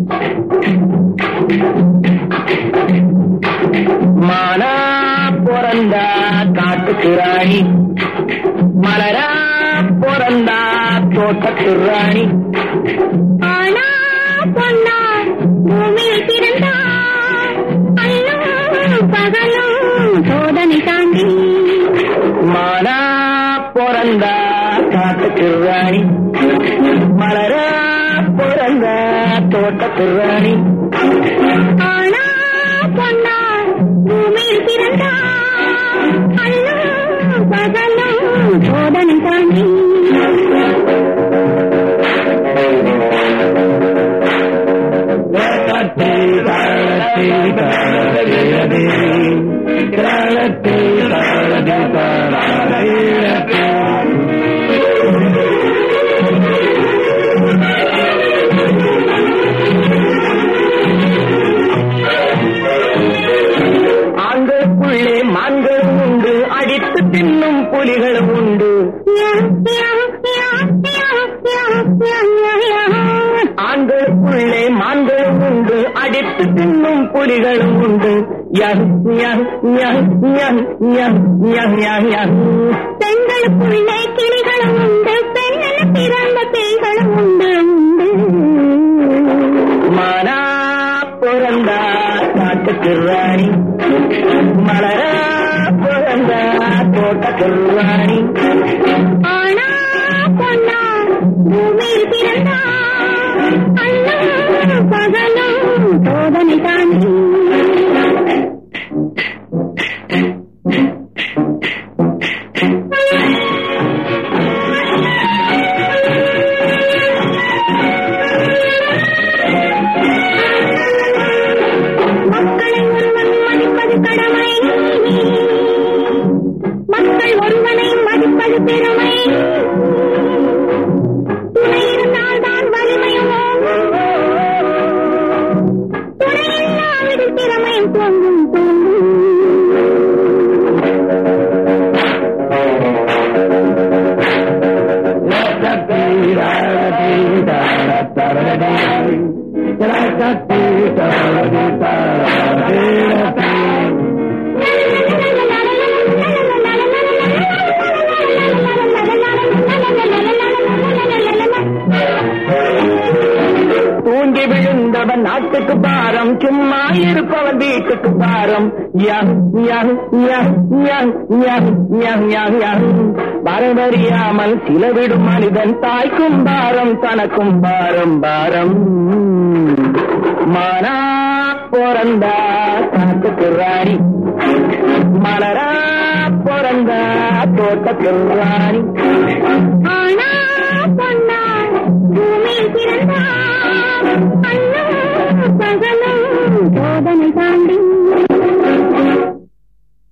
மானா பிறந்தா காட்டுக்கு ராணி மலரா பிறந்தா தோட்டத்து ராணி ஆனா பொன்னா பூமியில் பிறந்தா அல்லும் பகலும் சோதனை தாண்டி மானா பிறந்தா காட்டுக்கு ராணி மலரா பிறந்தா தோட்டத்து ராணி ஆனா பொன்னா பூமியில் பிறந்தா அல்லும் பகலும் சோதனை தாண்டி ஆண்களுக்குள்ளே மான்களும் உண்டு அடித்து தின்னும் புலிகளும் உண்டு ஆண்களுக்குள்ளே மான்களும் உண்டு அடித்து தின்னும் புலிகளும் உண்டு யஹ் யஹ் யஹ் யஹ் யஹ் யஹ் யஹ் யஹ். பெண்களுக்குள்ளே கிளிகளும் உண்டு பெண்ணென பிறந்த பேய்களும் உண்டு உண்டு மானா பிறந்தா காட்டுக்கு ராணி மலரா பிறந்தா தோட்டத்து ராணி ஆனா பொன்னா பூமியில் பிறந்தா அல்லும் பகலும் சோதனை தாண்டி மக்களை ஒருவன் மதிப்பது கடமை மக்கள் ஒருவனை மதிப்பது பெருமை துணை இருந்தால் தான் வலிமையும் ஓங்கும் துணை இல்லாவிடில் திறமையும் தோங்கும் தோங்கும் தூங்கி விழுந்தவன் நாட்டுக்கு பாரம் சும்மா இருப்பவன் வீட்டுக்கு பாரம் யங் யங் யங் யங் யங் யங் யங் யங் வரவறியாமல் சிலவிடும் மனிதன் தாய்க்கும் பாரம் தனக்கும் பாரம் பாரம் மானா பிறந்தா காட்டுக்கு ராணி மலரா பிறந்தா தோட்டத்து ராணி